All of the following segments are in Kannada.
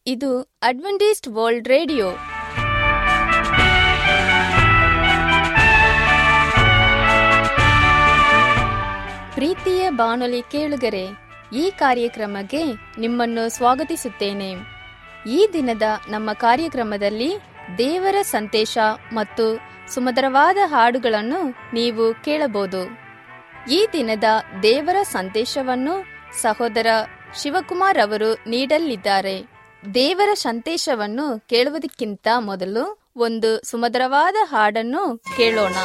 ಇದು ಅಡ್ವೆಂಟಿಸ್ಟ್ ವರ್ಲ್ಡ್ ರೇಡಿಯೋ ಪ್ರೀತಿಯ ಬಾನುಲಿ ಕೇಳುಗರೆ ಈ ಕಾರ್ಯಕ್ರಮಕ್ಕೆ ನಿಮ್ಮನ್ನು ಸ್ವಾಗತಿಸುತ್ತೇನೆ ಈ ದಿನದ ನಮ್ಮ ಕಾರ್ಯಕ್ರಮದಲ್ಲಿ ದೇವರ ಸಂದೇಶ ಮತ್ತು ಸುಮಧುರವಾದ ಹಾಡುಗಳನ್ನು ನೀವು ಕೇಳಬಹುದು ಈ ದಿನದ ದೇವರ ಸಂದೇಶವನ್ನು ಸಹೋದರ ಶಿವಕುಮಾರ್ ಅವರು ನೀಡಲಿದ್ದಾರೆ ದೇವರ ಸಂದೇಶವನ್ನು ಕೇಳುವುದಕ್ಕಿಂತ ಮೊದಲು ಒಂದು ಸುಮಧುರವಾದ ಹಾಡನ್ನು ಕೇಳೋಣ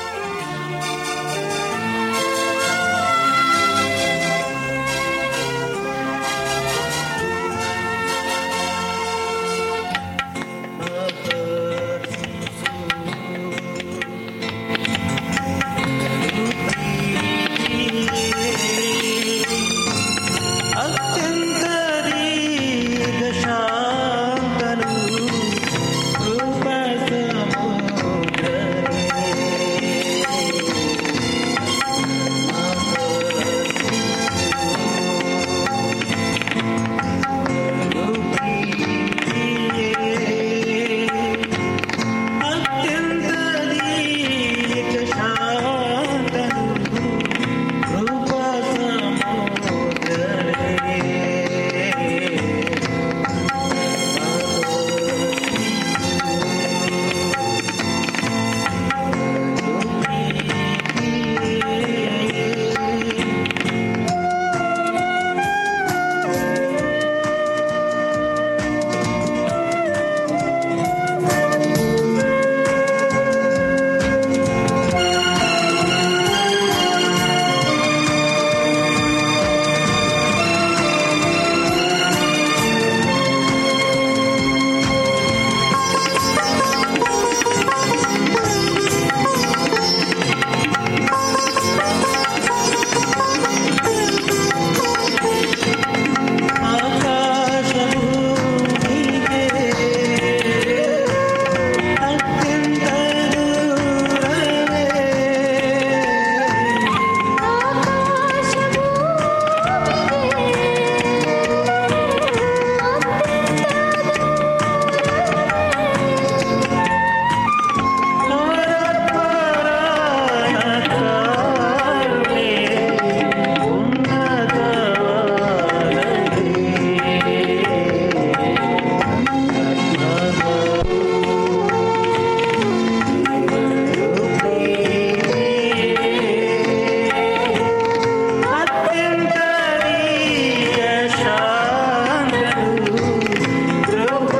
ಅತ್ಯಂತ ದೀರ್ಘ ಶಾಂತನು ಕೃಪ ಅತ್ಯಂತ ದೀರ್ಘ ಶಾಂತನು ಕೃಪ ಅತ್ಯಂತ ಅತ್ಯಂತ ಶಾಂತನು ಕೃಪ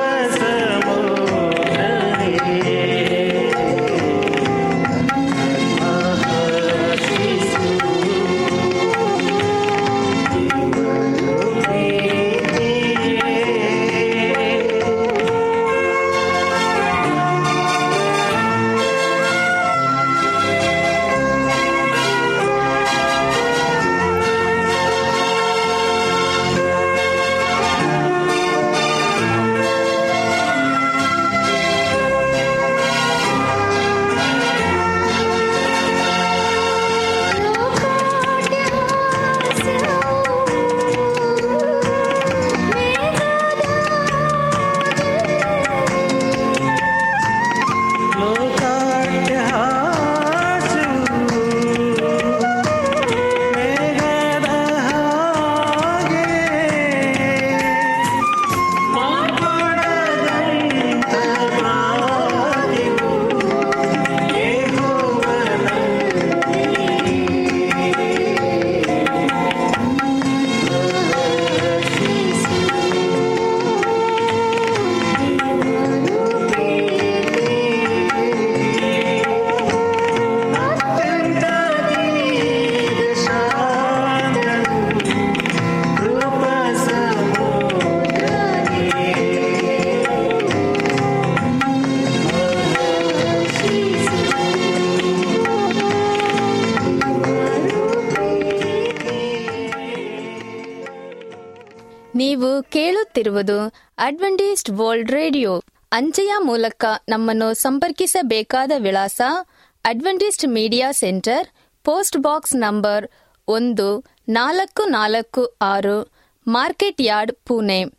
ನೀವು ಕೇಳುತ್ತಿರುವುದು ಅಡ್ವೆಂಟಿಸ್ಟ್ ವರ್ಲ್ಡ್ ರೇಡಿಯೋ ಅಂಚೆಯ ಮೂಲಕ ನಮ್ಮನ್ನು ಸಂಪರ್ಕಿಸಬೇಕಾದ ವಿಳಾಸ adventist media centre post box number ಒಂದು ನಾಲ್ಕು ನಾಲ್ಕು ಆರು ಮಾರ್ಕೆಟ್ ಯಾರ್ಡ್ ಪುಣೆ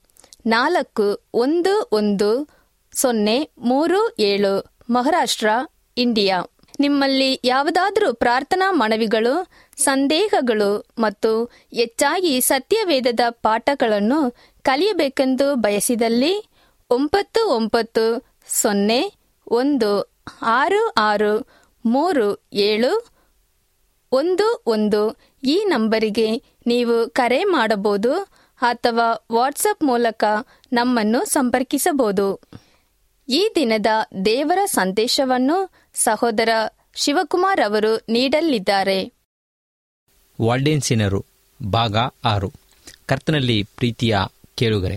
ನಾಲ್ಕು ಒಂದು ಒಂದು ಸೊನ್ನೆ ಮೂರು ಏಳು ಮಹಾರಾಷ್ಟ್ರ ಇಂಡಿಯಾ ನಿಮ್ಮಲ್ಲಿ ಯಾವುದಾದರೂ ಪ್ರಾರ್ಥನಾ ಮನವಿಗಳು ಸಂದೇಹಗಳು ಮತ್ತು ಹೆಚ್ಚಾಗಿ ಸತ್ಯವೇದದ ಪಾಠಗಳನ್ನು ಕಲಿಯಬೇಕೆಂದು ಬಯಸಿದಲ್ಲಿ ಒಂಬತ್ತು ಒಂಬತ್ತು ಸೊನ್ನೆ ಒಂದು ಆರು ಆರು ಮೂರು ಏಳು ಒಂದು ಒಂದು ಈ ನಂಬರಿಗೆ ನೀವು ಕರೆ ಮಾಡಬಹುದು ಅಥವಾ ವಾಟ್ಸಪ್ ಮೂಲಕ ನಮ್ಮನ್ನು ಸಂಪರ್ಕಿಸಬಹುದು ಈ ದಿನದ ದೇವರ ಸಂದೇಶವನ್ನು ಸಹೋದರ ಶಿವಕುಮಾರ್ ಅವರು ನೀಡಲಿದ್ದಾರೆ ವಾಲ್ಡೇನ್ಸಿನರು ಭಾಗ ಆರು ಕರ್ತನಲ್ಲಿ ಪ್ರೀತಿಯ ಕೇಳುಗರೆ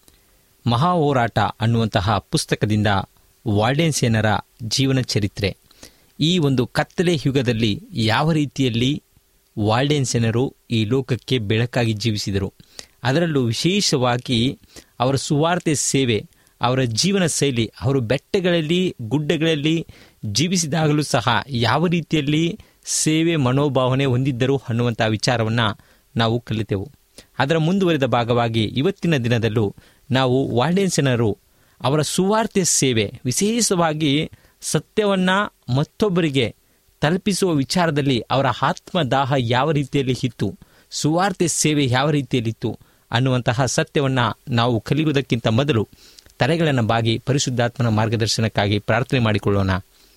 ಮಹಾ ಹೋರಾಟ ಅನ್ನುವಂತಹ ಪುಸ್ತಕದಿಂದ ವಾಲ್ಡೇನ್ಸೇನರ ಜೀವನ ಚರಿತ್ರೆ ಈ ಒಂದು ಕತ್ತಲೆ ಯುಗದಲ್ಲಿ ಯಾವ ರೀತಿಯಲ್ಲಿ ವಾಲ್ಡೇನ್ಸೇನರು ಈ ಲೋಕಕ್ಕೆ ಬೆಳಕಾಗಿ ಜೀವಿಸಿದರು ಅದರಲ್ಲೂ ವಿಶೇಷವಾಗಿ ಅವರ ಸುವಾರ್ತೆ ಸೇವೆ ಅವರ ಜೀವನ ಶೈಲಿ ಅವರು ಬೆಟ್ಟಗಳಲ್ಲಿ ಗುಡ್ಡಗಳಲ್ಲಿ ಜೀವಿಸಿದಾಗಲೂ ಸಹ ಯಾವ ರೀತಿಯಲ್ಲಿ ಸೇವೆ ಮನೋಭಾವನೆ ಹೊಂದಿದ್ದರು ಅನ್ನುವಂಥ ವಿಚಾರವನ್ನು ನಾವು ಕಲಿತೆವು ಅದರ ಮುಂದುವರಿದ ಭಾಗವಾಗಿ ಇವತ್ತಿನ ದಿನದಲ್ಲೂ ನಾವು ವಾಲ್ಡೇನ್ಸನರು ಅವರ ಸುವಾರ್ತೆ ಸೇವೆ ವಿಶೇಷವಾಗಿ ಸತ್ಯವನ್ನು ಮತ್ತೊಬ್ಬರಿಗೆ ತಲುಪಿಸುವ ವಿಚಾರದಲ್ಲಿ ಅವರ ಆತ್ಮದಾಹ ಯಾವ ರೀತಿಯಲ್ಲಿ ಇತ್ತು ಸುವಾರ್ತೆ ಸೇವೆ ಯಾವ ರೀತಿಯಲ್ಲಿತ್ತು ಅನ್ನುವಂತಹ ಸತ್ಯವನ್ನು ನಾವು ಕಲಿಯುವುದಕ್ಕಿಂತ ಮೊದಲು ತಲೆಗಳನ್ನು ಬಾಗಿ ಪರಿಶುದ್ಧಾತ್ಮನ ಮಾರ್ಗದರ್ಶನಕ್ಕಾಗಿ ಪ್ರಾರ್ಥನೆ ಮಾಡಿಕೊಳ್ಳೋಣ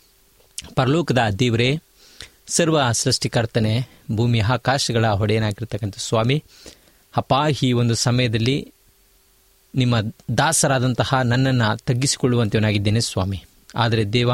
ಪರಲೋಕದ ದೇವರೇ ಸರ್ವ ಸೃಷ್ಟಿಕರ್ತನೆ ಭೂಮಿ ಆಕಾಶಗಳ ಹೊಡೆಯನಾಗಿರ್ತಕ್ಕಂಥ ಸ್ವಾಮಿ ಅಪ್ಪ ಈ ಒಂದು ಸಮಯದಲ್ಲಿ ನಿಮ್ಮ ದಾಸರಾದಂತಹ ನನ್ನನ್ನು ತಗ್ಗಿಸಿಕೊಳ್ಳುವಂತವನಾಗಿದ್ದೇನೆ ಸ್ವಾಮಿ ಆದರೆ ದೇವ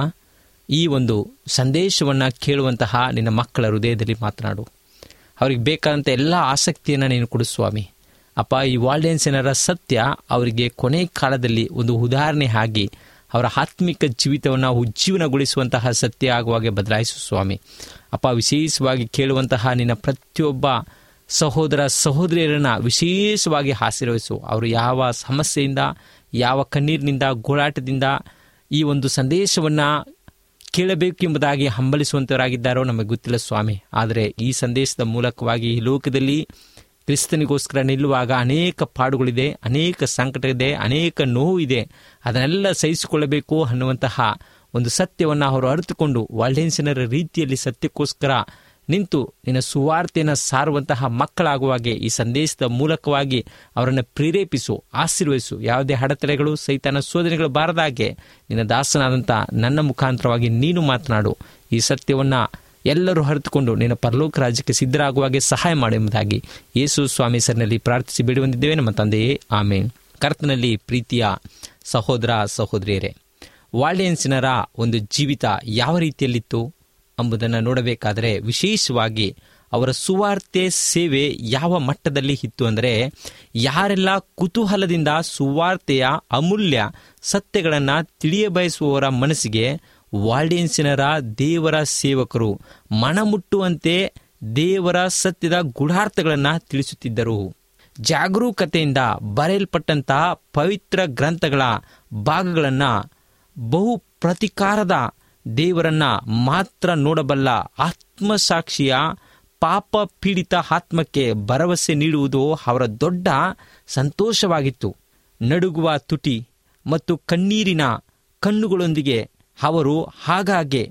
ಈ ಒಂದು ಸಂದೇಶವನ್ನು ಕೇಳುವಂತಹ ನಿನ್ನ ಮಕ್ಕಳ ಹೃದಯದಲ್ಲಿ ಮಾತನಾಡು ಅವ್ರಿಗೆ ಬೇಕಾದಂಥ ಎಲ್ಲ ಆಸಕ್ತಿಯನ್ನು ನೀನು ಕೊಡು ಸ್ವಾಮಿ ಅಪ್ಪ ಈ ವಾಲ್ಡೇನ್ಸನರ ಸತ್ಯ ಅವರಿಗೆ ಕೊನೆ ಕಾಲದಲ್ಲಿ ಒಂದು ಉದಾಹರಣೆ ಆಗಿ ಅವರ ಆತ್ಮಿಕ ಜೀವಿತವನ್ನು ಉಜ್ಜೀವನಗೊಳಿಸುವಂತಹ ಸತ್ಯ ಆಗುವಾಗೆ ಬದಲಾಯಿಸು ಸ್ವಾಮಿ ಅಪ್ಪ ವಿಶೇಷವಾಗಿ ಕೇಳುವಂತಹ ನಿನ್ನ ಪ್ರತಿಯೊಬ್ಬ ಸಹೋದರ ಸಹೋದರಿಯರನ್ನು ವಿಶೇಷವಾಗಿ ಆಶೀರ್ವಹಿಸು ಅವರು ಯಾವ ಸಮಸ್ಯೆಯಿಂದ ಯಾವ ಕಣ್ಣೀರಿನಿಂದ ಗೋಳಾಟದಿಂದ ಈ ಒಂದು ಸಂದೇಶವನ್ನು ಕೇಳಬೇಕು ಎಂಬುದಾಗಿ ಹಂಬಲಿಸುವಂತವರಾಗಿದ್ದಾರೋ ನಮಗೆ ಗೊತ್ತಿಲ್ಲ ಸ್ವಾಮಿ ಆದರೆ ಈ ಸಂದೇಶದ ಮೂಲಕವಾಗಿ ಈ ಲೋಕದಲ್ಲಿ ಕ್ರಿಸ್ತನಿಗೋಸ್ಕರ ನಿಲ್ಲುವಾಗ ಅನೇಕ ಪಾಡುಗಳಿದೆ ಅನೇಕ ಸಂಕಟ ಇದೆ ಅನೇಕ ನೋವು ಇದೆ ಅದನ್ನೆಲ್ಲ ಸಹಿಸಿಕೊಳ್ಳಬೇಕು ಅನ್ನುವಂತಹ ಒಂದು ಸತ್ಯವನ್ನು ಅವರು ಅರಿತುಕೊಂಡು ವಾಲ್ಡೇನ್ಸನರ ರೀತಿಯಲ್ಲಿ ಸತ್ಯಕ್ಕೋಸ್ಕರ ನಿಂತು ನಿನ್ನ ಸುವಾರ್ತೆಯನ್ನು ಸಾರುವಂತಹ ಮಕ್ಕಳಾಗುವಾಗೆ ಈ ಸಂದೇಶದ ಮೂಲಕವಾಗಿ ಅವರನ್ನು ಪ್ರೇರೇಪಿಸು ಆಶೀರ್ವಹಿಸು ಯಾವುದೇ ಅಡೆತಡೆಗಳು ಸೈತಾನ ಶೋಧನೆಗಳು ಬಾರದಾಗೆ ನಿನ್ನ ದಾಸನಾದಂಥ ನನ್ನ ಮುಖಾಂತರವಾಗಿ ನೀನು ಮಾತನಾಡು ಈ ಸತ್ಯವನ್ನು ಎಲ್ಲರೂ ಹರಿದುಕೊಂಡು ನಿನ್ನ ಪರಲೋಕ ರಾಜ್ಯಕ್ಕೆ ಸಿದ್ಧರಾಗುವಾಗೆ ಸಹಾಯ ಮಾಡು ಎಂಬುದಾಗಿ ಯೇಸು ಸ್ವಾಮಿ ಸರ್ನಲ್ಲಿ ಪ್ರಾರ್ಥಿಸಿ ಬಿಡುವಂದಿದ್ದೇವೆ ನಮ್ಮ ತಂದೆಯೇ ಆಮೇನ್ ಕರ್ತನಲ್ಲಿ ಪ್ರೀತಿಯ ಸಹೋದರ ಸಹೋದರಿಯರೇ ವಾಲ್ಡೇನ್ಸಿನರ ಒಂದು ಜೀವಿತ ಯಾವ ರೀತಿಯಲ್ಲಿತ್ತು ಎಂಬುದನ್ನು ನೋಡಬೇಕಾದರೆ ವಿಶೇಷವಾಗಿ ಅವರ ಸುವಾರ್ತೆ ಸೇವೆ ಯಾವ ಮಟ್ಟದಲ್ಲಿ ಇತ್ತು ಅಂದರೆ ಯಾರೆಲ್ಲ ಕುತೂಹಲದಿಂದ ಸುವಾರ್ತೆಯ ಅಮೂಲ್ಯ ಸತ್ಯಗಳನ್ನು ತಿಳಿಯಬಯಸುವವರ ಮನಸ್ಸಿಗೆ ವಾಲ್ಡೇನ್ಸಿನರ ದೇವರ ಸೇವಕರು ಮನಮುಟ್ಟುವಂತೆ ದೇವರ ಸತ್ಯದ ಗೂಢಾರ್ಥಗಳನ್ನು ತಿಳಿಸುತ್ತಿದ್ದರು ಜಾಗರೂಕತೆಯಿಂದ ಬರೆಯಲ್ಪಟ್ಟಂತಹ ಪವಿತ್ರ ಗ್ರಂಥಗಳ ಭಾಗಗಳನ್ನು ಬಹು ಪ್ರತಿಕಾರದ ದೇವರನ್ನ ಮಾತ್ರ ನೋಡಬಲ್ಲ ಆತ್ಮಸಾಕ್ಷಿಯ ಪಾಪ ಪೀಡಿತ ಆತ್ಮಕ್ಕೆ ಭರವಸೆ ನೀಡುವುದು ಅವರ ದೊಡ್ಡ ಸಂತೋಷವಾಗಿತ್ತು ನಡುಗುವ ತುಟಿ ಮತ್ತು ಕಣ್ಣೀರಿನ ಕಣ್ಣುಗಳೊಂದಿಗೆ ಅವರು ಆಗಾಗ್ಗೆ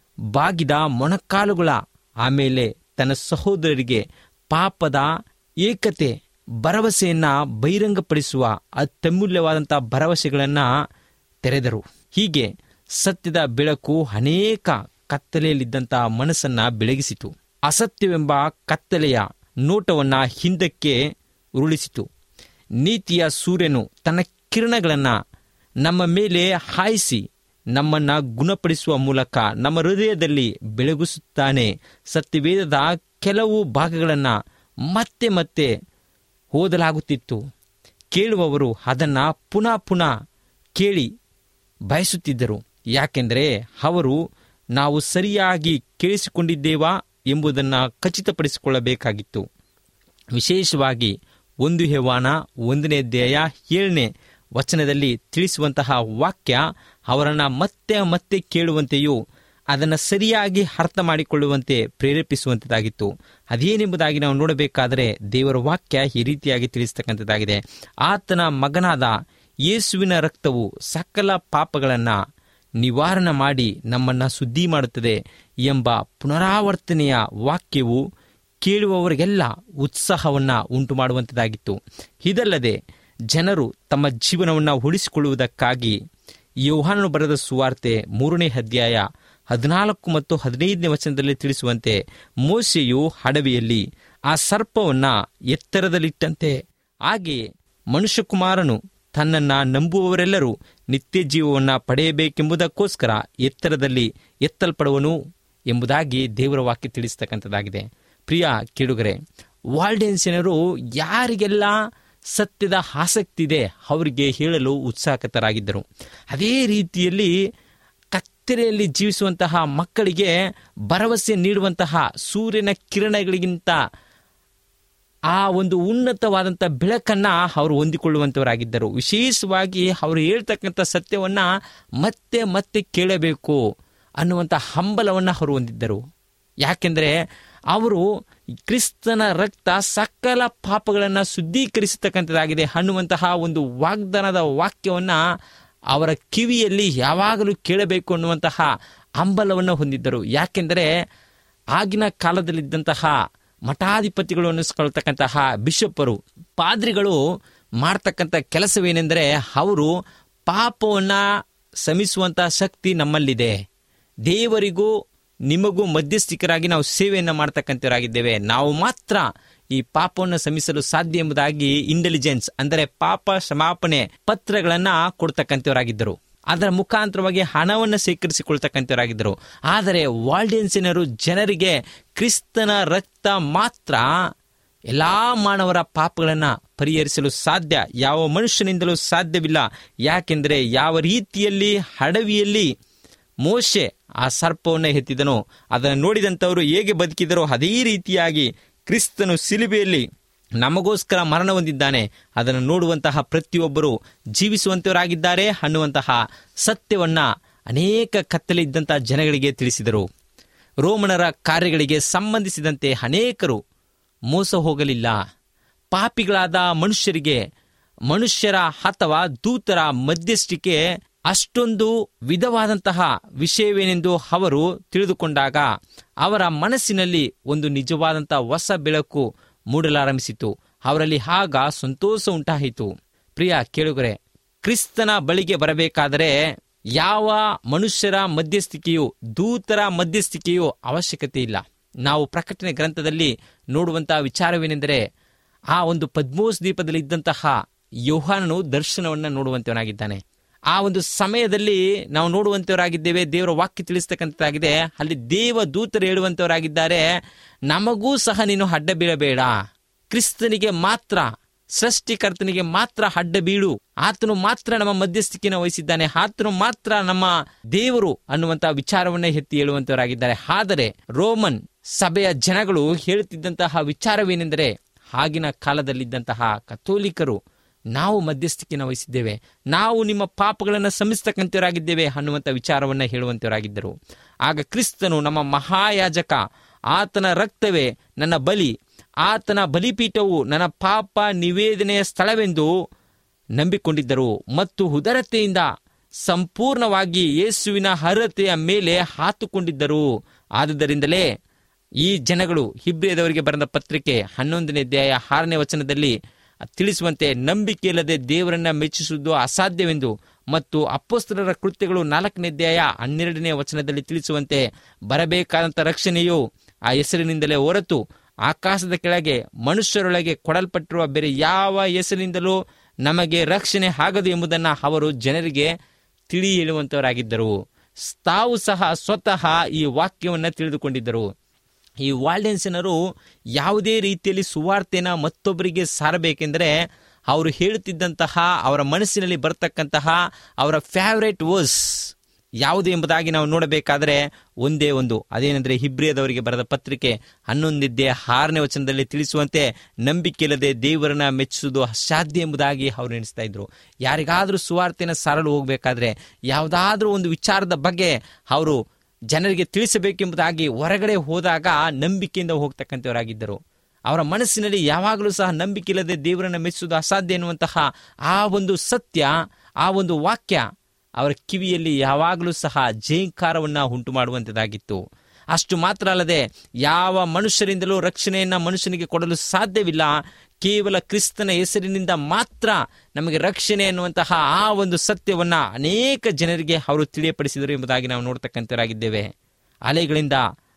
ಬಾಗಿದ ಮೊಣಕಾಲುಗಳ ಆಮೇಲೆ ತನ್ನ ಸಹೋದರರಿಗೆ ಪಾಪದ ಏಕತೆ ಭರವಸೆಯನ್ನ ಬಹಿರಂಗಪಡಿಸುವ ಅತ್ಯಮೂಲ್ಯವಾದಂಥ ಭರವಸೆಗಳನ್ನು ತೆರೆದರು ಹೀಗೆ ಸತ್ಯದ ಬೆಳಕು ಅನೇಕ ಕತ್ತಲೆಯಲ್ಲಿದ್ದಂತಹ ಮನಸ್ಸನ್ನ ಬೆಳಗಿಸಿತು ಅಸತ್ಯವೆಂಬ ಕತ್ತಲೆಯ ನೋಟವನ್ನ ಹಿಂದಕ್ಕೆ ಉರುಳಿಸಿತು ನೀತಿಯ ಸೂರ್ಯನು ತನ್ನ ಕಿರಣಗಳನ್ನು ನಮ್ಮ ಮೇಲೆ ಹಾಯಿಸಿ ನಮ್ಮನ್ನ ಗುಣಪಡಿಸುವ ಮೂಲಕ ನಮ್ಮ ಹೃದಯದಲ್ಲಿ ಬೆಳಗಿಸುತ್ತಾನೆ ಸತ್ಯವೇದದ ಕೆಲವು ಭಾಗಗಳನ್ನು ಮತ್ತೆ ಮತ್ತೆ ಓದಲಾಗುತ್ತಿತ್ತು ಕೇಳುವವರು ಅದನ್ನು ಪುನಃ ಪುನಃ ಕೇಳಿ ಬಯಸುತ್ತಿದ್ದರು ಯಾಕೆಂದರೆ ಅವರು ನಾವು ಸರಿಯಾಗಿ ಕೇಳಿಸಿಕೊಂಡಿದ್ದೇವಾ ಎಂಬುದನ್ನು ಖಚಿತಪಡಿಸಿಕೊಳ್ಳಬೇಕಾಗಿತ್ತು ವಿಶೇಷವಾಗಿ ಒಂದು ಹೆವಾನ ಒಂದನೇ ಅಧ್ಯಾಯ ಏಳನೇ ವಚನದಲ್ಲಿ ತಿಳಿಸುವಂತಹ ವಾಕ್ಯ ಅವರನ್ನು ಮತ್ತೆ ಮತ್ತೆ ಕೇಳುವಂತೆಯೂ ಅದನ್ನು ಸರಿಯಾಗಿ ಅರ್ಥ ಮಾಡಿಕೊಳ್ಳುವಂತೆ ಪ್ರೇರೇಪಿಸುವಂಥದ್ದಾಗಿತ್ತು ಅದೇನೆಂಬುದಾಗಿ ನಾವು ನೋಡಬೇಕಾದರೆ ದೇವರ ವಾಕ್ಯ ಈ ರೀತಿಯಾಗಿ ತಿಳಿಸ್ತಕ್ಕಂಥದ್ದಾಗಿದೆ ಆತನ ಮಗನಾದ ಯೇಸುವಿನ ರಕ್ತವು ಸಕಲ ಪಾಪಗಳನ್ನು ನಿವಾರಣೆ ಮಾಡಿ ನಮ್ಮನ್ನು ಶುದ್ಧಿ ಮಾಡುತ್ತದೆ ಎಂಬ ಪುನರಾವರ್ತನೆಯ ವಾಕ್ಯವು ಕೇಳುವವರಿಗೆಲ್ಲ ಉತ್ಸಾಹವನ್ನು ಉಂಟು ಮಾಡುವಂಥದ್ದಾಗಿತ್ತು ಇದಲ್ಲದೆ ಜನರು ತಮ್ಮ ಜೀವನವನ್ನು ಉಳಿಸಿಕೊಳ್ಳುವುದಕ್ಕಾಗಿ ಯೋಹಾನನು ಬರೆದ ಸುವಾರ್ತೆ ಮೂರನೇ ಅಧ್ಯಾಯ ಹದಿನಾಲ್ಕು ಮತ್ತು ಹದಿನೈದನೇ ವಚನದಲ್ಲಿ ತಿಳಿಸುವಂತೆ ಮೋಸೆಯು ಹಡವೆಯಲ್ಲಿ ಆ ಸರ್ಪವನ್ನು ಎತ್ತರದಲ್ಲಿಟ್ಟಂತೆ ಹಾಗೆಯೇ ಮನುಷ್ಯಕುಮಾರನು ತನ್ನನ್ನು ನಂಬುವವರೆಲ್ಲರೂ ನಿತ್ಯ ಜೀವವನ್ನು ಪಡೆಯಬೇಕೆಂಬುದಕ್ಕೋಸ್ಕರ ಎತ್ತರದಲ್ಲಿ ಎತ್ತಲ್ಪಡುವನು ಎಂಬುದಾಗಿ ದೇವರ ವಾಕ್ಯ ತಿಳಿಸ್ತಕ್ಕಂಥದ್ದಾಗಿದೆ ಪ್ರಿಯ ಕೇಳುಗರೆ ವಾಲ್ಡೆನ್ಸಿನರು ಯಾರಿಗೆಲ್ಲ ಸತ್ಯದ ಆಸಕ್ತಿ ಇದೆ ಅವರಿಗೆ ಹೇಳಲು ಉತ್ಸಾಹಕತರಾಗಿದ್ದರು ಅದೇ ರೀತಿಯಲ್ಲಿ ಕತ್ತಲೆಯಲ್ಲಿ ಜೀವಿಸುವಂತಹ ಮಕ್ಕಳಿಗೆ ಭರವಸೆ ನೀಡುವಂತಹ ಸೂರ್ಯನ ಕಿರಣಗಳಿಗಿಂತ ಆ ಒಂದು ಉನ್ನತವಾದಂಥ ಬೆಳಕನ್ನ ಅವರು ಹೊಂದಿಕೊಳ್ಳುವಂಥವರಾಗಿದ್ದರು ವಿಶೇಷವಾಗಿ ಅವರು ಹೇಳ್ತಕ್ಕಂಥ ಸತ್ಯವನ್ನ ಮತ್ತೆ ಮತ್ತೆ ಕೇಳಬೇಕು ಅನ್ನುವಂಥ ಹಂಬಲವನ್ನು ಅವರು ಹೊಂದಿದ್ದರು ಯಾಕೆಂದರೆ ಅವರು ಕ್ರಿಸ್ತನ ರಕ್ತ ಸಕಲ ಪಾಪಗಳನ್ನು ಶುದ್ಧೀಕರಿಸತಕ್ಕಂಥದ್ದಾಗಿದೆ ಅನ್ನುವಂತಹ ಒಂದು ವಾಗ್ದಾನದ ವಾಕ್ಯವನ್ನು ಅವರ ಕಿವಿಯಲ್ಲಿ ಯಾವಾಗಲೂ ಕೇಳಬೇಕು ಅನ್ನುವಂತಹ ಹಂಬಲವನ್ನು ಹೊಂದಿದ್ದರು ಯಾಕೆಂದರೆ ಆಗಿನ ಕಾಲದಲ್ಲಿದ್ದಂತಹ ಮಠಾಧಿಪತಿಗಳು ಅನ್ನಿಸ್ಕೊಳ್ತಕ್ಕಂತಹ ಬಿಷಪ್ಪರು ಪಾದ್ರಿಗಳು ಮಾಡ್ತಕ್ಕಂಥ ಕೆಲಸವೇನೆಂದರೆ ಅವರು ಪಾಪವನ್ನು ಶಮಿಸುವಂತಹ ಶಕ್ತಿ ನಮ್ಮಲ್ಲಿದೆ ದೇವರಿಗೂ ನಿಮಗೂ ಮಧ್ಯಸ್ಥಿಕರಾಗಿ ನಾವು ಸೇವೆಯನ್ನು ಮಾಡ್ತಕ್ಕಂಥವರಾಗಿದ್ದೇವೆ ನಾವು ಮಾತ್ರ ಈ ಪಾಪವನ್ನು ಶಮಿಸಲು ಸಾಧ್ಯ ಎಂಬುದಾಗಿ ಇಂಟೆಲಿಜೆನ್ಸ್ ಅಂದರೆ ಪಾಪ ಕ್ಷಮಾಪಣೆ ಪತ್ರಗಳನ್ನ ಕೊಡ್ತಕ್ಕಂಥವರಾಗಿದ್ದರು ಅದರ ಮುಖಾಂತರವಾಗಿ ಹಣವನ್ನು ಸೇಕರಿಸಿಕೊಳ್ತಕ್ಕಂಥವರಾಗಿದ್ದರು ಆದರೆ ವಾಲ್ಡೆನ್ಸಿನರು ಜನರಿಗೆ ಕ್ರಿಸ್ತನ ರಕ್ತ ಮಾತ್ರ ಎಲ್ಲಾ ಮಾನವರ ಪಾಪಗಳನ್ನು ಪರಿಹರಿಸಲು ಸಾಧ್ಯ ಯಾವ ಮನುಷ್ಯನಿಂದಲೂ ಸಾಧ್ಯವಿಲ್ಲ ಯಾಕೆಂದರೆ ಯಾವ ರೀತಿಯಲ್ಲಿ ಹಡವಿಯಲ್ಲಿ ಮೋಶೆ ಆ ಸರ್ಪವನ್ನು ಎತ್ತಿದನೋ ಅದನ್ನು ನೋಡಿದಂಥವರು ಹೇಗೆ ಬದುಕಿದರೋ ಅದೇ ರೀತಿಯಾಗಿ ಕ್ರಿಸ್ತನು ಸಿಲುಬೆಯಲ್ಲಿ ನಮಗೋಸ್ಕರ ಮರಣ ಹೊಂದಿದ್ದಾನೆ ಅದನ್ನು ನೋಡುವಂತಹ ಪ್ರತಿಯೊಬ್ಬರು ಜೀವಿಸುವಂತವರಾಗಿದ್ದಾರೆ ಅನ್ನುವಂತಹ ಸತ್ಯವನ್ನ ಅನೇಕ ಕತ್ತಲೆ ಇದ್ದಂತಹ ಜನಗಳಿಗೆ ತಿಳಿಸಿದರು ರೋಮನರ ಕಾರ್ಯಗಳಿಗೆ ಸಂಬಂಧಿಸಿದಂತೆ ಅನೇಕರು ಮೋಸ ಹೋಗಲಿಲ್ಲ ಪಾಪಿಗಳಾದ ಮನುಷ್ಯರಿಗೆ ಮನುಷ್ಯರ ಅಥವಾ ದೂತರ ಮಧ್ಯಸ್ಥಿಕೆ ಅಷ್ಟೊಂದು ವಿಧವಾದಂತಹ ವಿಷಯವೇನೆಂದು ಅವರು ತಿಳಿದುಕೊಂಡಾಗ ಅವರ ಮನಸ್ಸಿನಲ್ಲಿ ಒಂದು ನಿಜವಾದಂತಹ ಹೊಸ ಬೆಳಕು ಮೂಡಲಾರಂಭಿಸಿತು ಅವರಲ್ಲಿ ಆಗ ಸಂತೋಷ ಉಂಟಾಯಿತು ಪ್ರಿಯ ಕೇಳುಗರೆ ಕ್ರಿಸ್ತನ ಬಳಿಗೆ ಬರಬೇಕಾದರೆ ಯಾವ ಮನುಷ್ಯರ ಮಧ್ಯಸ್ಥಿಕೆಯು ದೂತರ ಮಧ್ಯಸ್ಥಿಕೆಯು ಅವಶ್ಯಕತೆ ಇಲ್ಲ ನಾವು ಪ್ರಕಟಣೆ ಗ್ರಂಥದಲ್ಲಿ ನೋಡುವಂತಹ ವಿಚಾರವೇನೆಂದರೆ ಆ ಒಂದು ಪದ್ಮೋಸ್ ದ್ವೀಪದಲ್ಲಿ ಇದ್ದಂತಹ ಯೋಹಾನನು ದರ್ಶನವನ್ನು ನೋಡುವಂತವನಾಗಿದ್ದಾನೆ ಆ ಒಂದು ಸಮಯದಲ್ಲಿ ನಾವು ನೋಡುವಂತವರಾಗಿದ್ದೇವೆ ದೇವರ ವಾಕ್ಯ ತಿಳಿಸ್ತಕ್ಕಂಥದ್ದಾಗಿದೆ ಅಲ್ಲಿ ದೇವ ದೂತರು ಹೇಳುವಂತವರಾಗಿದ್ದಾರೆ ನಮಗೂ ಸಹ ನೀನು ಅಡ್ಡ ಬೀಳಬೇಡ ಕ್ರಿಸ್ತನಿಗೆ ಮಾತ್ರ ಸೃಷ್ಟಿಕರ್ತನಿಗೆ ಮಾತ್ರ ಅಡ್ಡ ಬೀಳು ಆತನು ಮಾತ್ರ ನಮ್ಮ ಮಧ್ಯಸ್ಥಿಕೆಯನ್ನು ವಹಿಸಿದ್ದಾನೆ ಆತನು ಮಾತ್ರ ನಮ್ಮ ದೇವರು ಅನ್ನುವಂತಹ ವಿಚಾರವನ್ನೇ ಎತ್ತಿ ಹೇಳುವಂತವರಾಗಿದ್ದಾರೆ ಆದರೆ ರೋಮನ್ ಸಭೆಯ ಜನಗಳು ಹೇಳುತ್ತಿದ್ದಂತಹ ವಿಚಾರವೇನೆಂದರೆ ಆಗಿನ ಕಾಲದಲ್ಲಿದ್ದಂತಹ ಕಥೋಲಿಕರು ನಾವು ಮಧ್ಯಸ್ಥಿಕೆಯನ್ನು ವಹಿಸಿದ್ದೇವೆ ನಾವು ನಿಮ್ಮ ಪಾಪಗಳನ್ನು ಸಮಿಸ್ತಕ್ಕಂಥವರಾಗಿದ್ದೇವೆ ಅನ್ನುವಂಥ ವಿಚಾರವನ್ನು ಹೇಳುವಂತವರಾಗಿದ್ದರು ಆಗ ಕ್ರಿಸ್ತನು ನಮ್ಮ ಮಹಾಯಾಜಕ ಆತನ ರಕ್ತವೇ ನನ್ನ ಬಲಿ ಆತನ ಬಲಿಪೀಠವು ನನ್ನ ಪಾಪ ನಿವೇದನೆಯ ಸ್ಥಳವೆಂದು ನಂಬಿಕೊಂಡಿದ್ದರು ಮತ್ತು ಉದರತೆಯಿಂದ ಸಂಪೂರ್ಣವಾಗಿ ಯೇಸುವಿನ ಅರ್ಹತೆಯ ಮೇಲೆ ಹಾತುಕೊಂಡಿದ್ದರು ಆದುದರಿಂದಲೇ ಈ ಜನಗಳು ಹಿಬ್ರಿಯದವರಿಗೆ ಬರೆದ ಪತ್ರಿಕೆ ಹನ್ನೊಂದನೇ ಅಧ್ಯಾಯ ಆರನೇ ವಚನದಲ್ಲಿ ತಿಳಿಸುವಂತೆ ನಂಬಿಕೆ ಇಲ್ಲದೆ ದೇವರನ್ನ ಮೆಚ್ಚಿಸುವುದು ಅಸಾಧ್ಯವೆಂದು ಮತ್ತು ಅಪ್ಪಸ್ತರರ ಕೃತ್ಯಗಳು ನಾಲ್ಕನೇ ಅಧ್ಯಾಯ ಹನ್ನೆರಡನೇ ವಚನದಲ್ಲಿ ತಿಳಿಸುವಂತೆ ಬರಬೇಕಾದಂಥ ರಕ್ಷಣೆಯು ಆ ಹೆಸರಿನಿಂದಲೇ ಹೊರತು ಆಕಾಶದ ಕೆಳಗೆ ಮನುಷ್ಯರೊಳಗೆ ಕೊಡಲ್ಪಟ್ಟಿರುವ ಬೇರೆ ಯಾವ ಹೆಸರಿನಿಂದಲೂ ನಮಗೆ ರಕ್ಷಣೆ ಆಗದು ಎಂಬುದನ್ನು ಅವರು ಜನರಿಗೆ ತಿಳಿ ಹೇಳುವಂತವರಾಗಿದ್ದರು ತಾವು ಸಹ ಸ್ವತಃ ಈ ವಾಕ್ಯವನ್ನು ತಿಳಿದುಕೊಂಡಿದ್ದರು ಈ ವಾಲ್ಡೆನ್ಸಿನರು ಯಾವುದೇ ರೀತಿಯಲ್ಲಿ ಸುವಾರ್ತೆನ ಮತ್ತೊಬ್ಬರಿಗೆ ಸಾರಬೇಕೆಂದರೆ ಅವರು ಹೇಳುತ್ತಿದ್ದಂತಹ ಅವರ ಮನಸ್ಸಿನಲ್ಲಿ ಬರತಕ್ಕಂತಹ ಅವರ ಫೇವರೇಟ್ ವರ್ಸ್ ಯಾವುದು ಎಂಬುದಾಗಿ ನಾವು ನೋಡಬೇಕಾದರೆ ಒಂದೇ ಒಂದು ಅದೇನೆಂದರೆ ಹಿಬ್ರಿಯದವರಿಗೆ ಬರೆದ ಪತ್ರಿಕೆ ಹನ್ನೊಂದಿದ್ದೇ ಆರನೇ ವಚನದಲ್ಲಿ ತಿಳಿಸುವಂತೆ ನಂಬಿಕೆ ಇಲ್ಲದೆ ದೇವರನ್ನ ಮೆಚ್ಚಿಸುವುದು ಅಸಾಧ್ಯ ಎಂಬುದಾಗಿ ಅವರು ಎಣಿಸ್ತಾ ಇದ್ರು ಯಾರಿಗಾದರೂ ಸುವಾರ್ತೆನ ಸಾರಲು ಹೋಗಬೇಕಾದ್ರೆ ಯಾವುದಾದ್ರೂ ಒಂದು ವಿಚಾರದ ಬಗ್ಗೆ ಅವರು ಜನರಿಗೆ ತಿಳಿಸಬೇಕೆಂಬುದಾಗಿ ಹೊರಗಡೆ ಹೋದಾಗ ನಂಬಿಕೆಯಿಂದ ಹೋಗ್ತಕ್ಕಂಥವರಾಗಿದ್ದರು ಅವರ ಮನಸ್ಸಿನಲ್ಲಿ ಯಾವಾಗಲೂ ಸಹ ನಂಬಿಕೆ ಇಲ್ಲದೆ ದೇವರನ್ನು ಮೆಚ್ಚುವುದು ಅಸಾಧ್ಯ ಎನ್ನುವಂತಹ ಆ ಒಂದು ಸತ್ಯ ಆ ಒಂದು ವಾಕ್ಯ ಅವರ ಕಿವಿಯಲ್ಲಿ ಯಾವಾಗಲೂ ಸಹ ಜಯಂಕಾರವನ್ನು ಉಂಟು ಮಾಡುವಂಥದ್ದಾಗಿತ್ತು ಅಷ್ಟು ಮಾತ್ರ ಅಲ್ಲದೆ ಯಾವ ಮನುಷ್ಯರಿಂದಲೂ ರಕ್ಷಣೆಯನ್ನು ಮನುಷ್ಯನಿಗೆ ಕೊಡಲು ಸಾಧ್ಯವಿಲ್ಲ ಕೇವಲ ಕ್ರಿಸ್ತನ ಹೆಸರಿನಿಂದ ಮಾತ್ರ ನಮಗೆ ರಕ್ಷಣೆ ಎನ್ನುವಂತಹ ಆ ಒಂದು ಸತ್ಯವನ್ನ ಅನೇಕ ಜನರಿಗೆ ಅವರು ತಿಳಿಯಪಡಿಸಿದರು ಎಂಬುದಾಗಿ ನಾವು ನೋಡ್ತಕ್ಕಂಥವರಾಗಿದ್ದೇವೆ ಅಲೆಗಳಿಂದ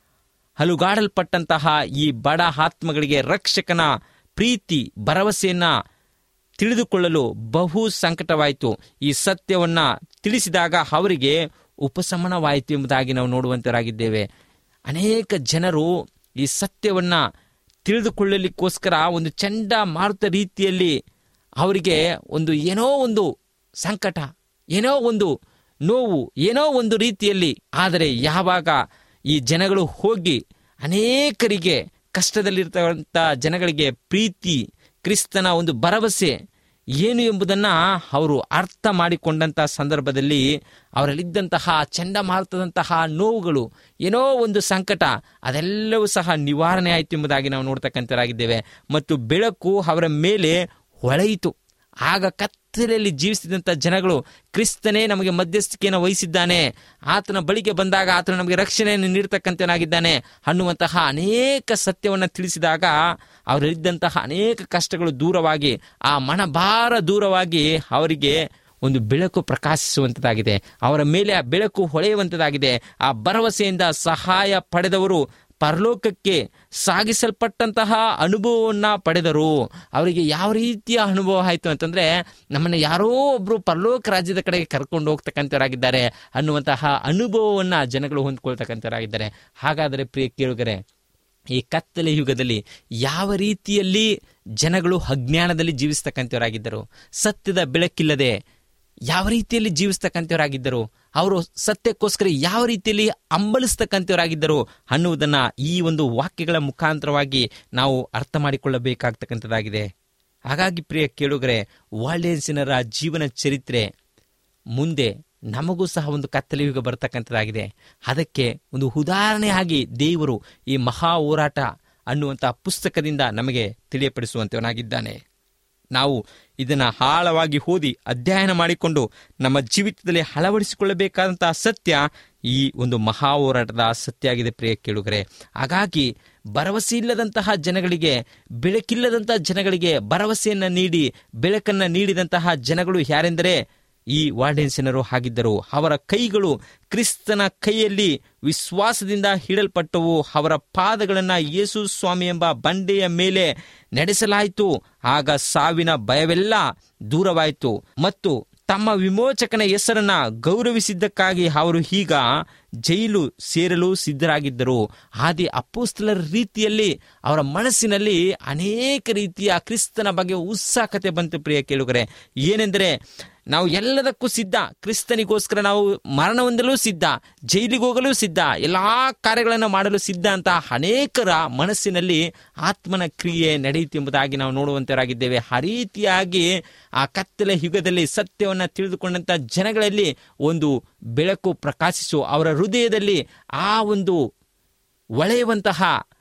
ಹಲುಗಾಡಲ್ಪಟ್ಟಂತಹ ಈ ಬಡ ಆತ್ಮಗಳಿಗೆ ರಕ್ಷಕನ ಪ್ರೀತಿ ಭರವಸೆಯನ್ನ ತಿಳಿದುಕೊಳ್ಳಲು ಬಹು ಸಂಕಟವಾಯಿತು ಈ ಸತ್ಯವನ್ನ ತಿಳಿಸಿದಾಗ ಅವರಿಗೆ ಉಪಶಮನವಾಯಿತು ಎಂಬುದಾಗಿ ನಾವು ನೋಡುವಂತರಾಗಿದ್ದೇವೆ ಅನೇಕ ಜನರು ಈ ಸತ್ಯವನ್ನ ತಿಳಿದುಕೊಳ್ಳಲಿಕ್ಕೋಸ್ಕರ ಒಂದು ಚಂಡ ಮಾರುತ ರೀತಿಯಲ್ಲಿ ಅವರಿಗೆ ಒಂದು ಏನೋ ಒಂದು ಸಂಕಟ ಏನೋ ಒಂದು ನೋವು ಏನೋ ಒಂದು ರೀತಿಯಲ್ಲಿ ಆದರೆ ಯಾವಾಗ ಈ ಜನಗಳು ಹೋಗಿ ಅನೇಕರಿಗೆ ಕಷ್ಟದಲ್ಲಿರ್ತಕ್ಕಂಥ ಜನಗಳಿಗೆ ಪ್ರೀತಿ ಕ್ರಿಸ್ತನ ಒಂದು ಭರವಸೆ ಏನು ಎಂಬುದನ್ನು ಅವರು ಅರ್ಥ ಮಾಡಿಕೊಂಡಂಥ ಸಂದರ್ಭದಲ್ಲಿ ಅವರಲ್ಲಿದ್ದಂತಹ ಚಂಡಮಾರುತದಂತಹ ನೋವುಗಳು ಏನೋ ಒಂದು ಸಂಕಟ ಅದೆಲ್ಲವೂ ಸಹ ನಿವಾರಣೆ ಆಯಿತು ಎಂಬುದಾಗಿ ನಾವು ನೋಡ್ತಕ್ಕಂಥರಾಗಿದ್ದೇವೆ ಮತ್ತು ಬೆಳಕು ಅವರ ಮೇಲೆ ಹೊಳೆಯಿತು ಆಗ ಕತ್ತಲೆಯಲ್ಲಿ ಜೀವಿಸಿದಂಥ ಜನಗಳು ಕ್ರಿಸ್ತನೇ ನಮಗೆ ಮಧ್ಯಸ್ಥಿಕೆಯನ್ನು ವಹಿಸಿದ್ದಾನೆ ಆತನ ಬಳಿಗೆ ಬಂದಾಗ ಆತನು ನಮಗೆ ರಕ್ಷಣೆಯನ್ನು ನೀಡ್ತಕ್ಕಂಥನಾಗಿದ್ದಾನೆ ಅನ್ನುವಂತಹ ಅನೇಕ ಸತ್ಯವನ್ನು ತಿಳಿಸಿದಾಗ ಅವರಲ್ಲಿದ್ದಂತಹ ಅನೇಕ ಕಷ್ಟಗಳು ದೂರವಾಗಿ ಆ ಮನಭಾರ ದೂರವಾಗಿ ಅವರಿಗೆ ಒಂದು ಬೆಳಕು ಪ್ರಕಾಶಿಸುವಂಥದ್ದಾಗಿದೆ ಅವರ ಮೇಲೆ ಆ ಬೆಳಕು ಹೊಳೆಯುವಂಥದ್ದಾಗಿದೆ ಆ ಭರವಸೆಯಿಂದ ಸಹಾಯ ಪಡೆದವರು ಪರಲೋಕಕ್ಕೆ ಸಾಗಿಸಲ್ಪಟ್ಟಂತಹ ಅನುಭವವನ್ನ ಪಡೆದರು ಅವರಿಗೆ ಯಾವ ರೀತಿಯ ಅನುಭವ ಆಯಿತು ಅಂತಂದ್ರೆ ನಮ್ಮನ್ನು ಯಾರೋ ಒಬ್ರು ಪರಲೋಕ ರಾಜ್ಯದ ಕಡೆಗೆ ಕರ್ಕೊಂಡು ಹೋಗ್ತಕ್ಕಂಥವರಾಗಿದ್ದಾರೆ ಅನ್ನುವಂತಹ ಅನುಭವವನ್ನ ಜನಗಳು ಹೊಂದ್ಕೊಳ್ತಕ್ಕಂಥವರಾಗಿದ್ದಾರೆ ಹಾಗಾದರೆ ಪ್ರಿಯ ಕೇಳುಗರೆ ಈ ಕತ್ತಲೆ ಯುಗದಲ್ಲಿ ಯಾವ ರೀತಿಯಲ್ಲಿ ಜನಗಳು ಅಜ್ಞಾನದಲ್ಲಿ ಜೀವಿಸ್ತಕ್ಕಂಥವರಾಗಿದ್ದರು ಸತ್ಯದ ಬೆಳಕಿಲ್ಲದೆ ಯಾವ ರೀತಿಯಲ್ಲಿ ಜೀವಿಸ್ತಕ್ಕಂಥವರಾಗಿದ್ದರು ಅವರು ಸತ್ಯಕ್ಕೋಸ್ಕರ ಯಾವ ರೀತಿಯಲ್ಲಿ ಅಂಬಲಿಸ್ತಕ್ಕಂಥವರಾಗಿದ್ದರು ಅನ್ನುವುದನ್ನ ಈ ಒಂದು ವಾಕ್ಯಗಳ ಮುಖಾಂತರವಾಗಿ ನಾವು ಅರ್ಥ ಮಾಡಿಕೊಳ್ಳಬೇಕಾಗ್ತಕ್ಕಂಥದ್ದಾಗಿದೆ ಹಾಗಾಗಿ ಪ್ರಿಯ ಕೇಳುಗರೆ ವಾಲ್ಡೇನ್ಸಿನರ ಜೀವನ ಚರಿತ್ರೆ ಮುಂದೆ ನಮಗೂ ಸಹ ಒಂದು ಕತ್ತಲೆ ಯುಗ ಬರ್ತಕ್ಕಂಥದ್ದಾಗಿದೆ ಅದಕ್ಕೆ ಒಂದು ಉದಾಹರಣೆಯಾಗಿ ದೇವರು ಈ ಮಹಾ ಹೋರಾಟ ಅನ್ನುವಂತಹ ಪುಸ್ತಕದಿಂದ ನಮಗೆ ತಿಳಿಯಪಡಿಸುವಂತವನಾಗಿದ್ದಾನೆ ನಾವು ಇದನ್ನು ಆಳವಾಗಿ ಓದಿ ಅಧ್ಯಯನ ಮಾಡಿಕೊಂಡು ನಮ್ಮ ಜೀವಿತದಲ್ಲಿ ಅಳವಡಿಸಿಕೊಳ್ಳಬೇಕಾದಂತಹ ಸತ್ಯ ಈ ಒಂದು ಮಹಾ ಹೋರಾಟದ ಸತ್ಯ ಆಗಿದೆ ಪ್ರಿಯ ಕೇಳುಗರೆ ಹಾಗಾಗಿ ಭರವಸೆ ಇಲ್ಲದಂತಹ ಜನಗಳಿಗೆ ಬೆಳಕಿಲ್ಲದಂತಹ ಜನಗಳಿಗೆ ಭರವಸೆಯನ್ನ ನೀಡಿ ಬೆಳಕನ್ನ ನೀಡಿದಂತಹ ಜನಗಳು ಯಾರೆಂದರೆ ಈ ವಾರ್ಡೆನ್ಸಿನರು ಆಗಿದ್ದರು ಅವರ ಕೈಗಳು ಕ್ರಿಸ್ತನ ಕೈಯಲ್ಲಿ ವಿಶ್ವಾಸದಿಂದ ಹಿಡಲ್ಪಟ್ಟವು ಅವರ ಪಾದಗಳನ್ನು ಯೇಸು ಸ್ವಾಮಿ ಎಂಬ ಬಂಡೆಯ ಮೇಲೆ ನಡೆಸಲಾಯಿತು ಆಗ ಸಾವಿನ ಭಯವೆಲ್ಲ ದೂರವಾಯಿತು ಮತ್ತು ತಮ್ಮ ವಿಮೋಚಕನ ಹೆಸರನ್ನ ಗೌರವಿಸಿದ್ದಕ್ಕಾಗಿ ಅವರು ಈಗ ಜೈಲು ಸೇರಲು ಸಿದ್ಧರಾಗಿದ್ದರು ಆದಿ ಅಪ್ಪೋಸ್ತಲರ ರೀತಿಯಲ್ಲಿ ಅವರ ಮನಸ್ಸಿನಲ್ಲಿ ಅನೇಕ ರೀತಿಯ ಕ್ರಿಸ್ತನ ಬಗ್ಗೆ ಉತ್ಸಾಹಕತೆ ಬಂತು ಪ್ರಿಯ ಕೇಳುಗರೆ ಏನೆಂದರೆ ನಾವು ಎಲ್ಲದಕ್ಕೂ ಸಿದ್ಧ ಕ್ರಿಸ್ತನಿಗೋಸ್ಕರ ನಾವು ಮರಣ ಹೊಂದಲು ಸಿದ್ಧ ಜೈಲಿಗೆ ಹೋಗಲು ಸಿದ್ಧ ಎಲ್ಲಾ ಕಾರ್ಯಗಳನ್ನು ಮಾಡಲು ಸಿದ್ಧ ಅಂತ ಅನೇಕರ ಮನಸ್ಸಿನಲ್ಲಿ ಆತ್ಮನ ಕ್ರಿಯೆ ನಡೆಯಿತು ಎಂಬುದಾಗಿ ನಾವು ನೋಡುವಂತರಾಗಿದ್ದೇವೆ ಆ ರೀತಿಯಾಗಿ ಆ ಕತ್ತಲೆ ಯುಗದಲ್ಲಿ ಸತ್ಯವನ್ನು ತಿಳಿದುಕೊಂಡಂತ ಜನಗಳಲ್ಲಿ ಒಂದು ಬೆಳಕು ಪ್ರಕಾಶಿಸು ಅವರ ಹೃದಯದಲ್ಲಿ ಆ ಒಂದು ಒಳೆಯುವಂತಹ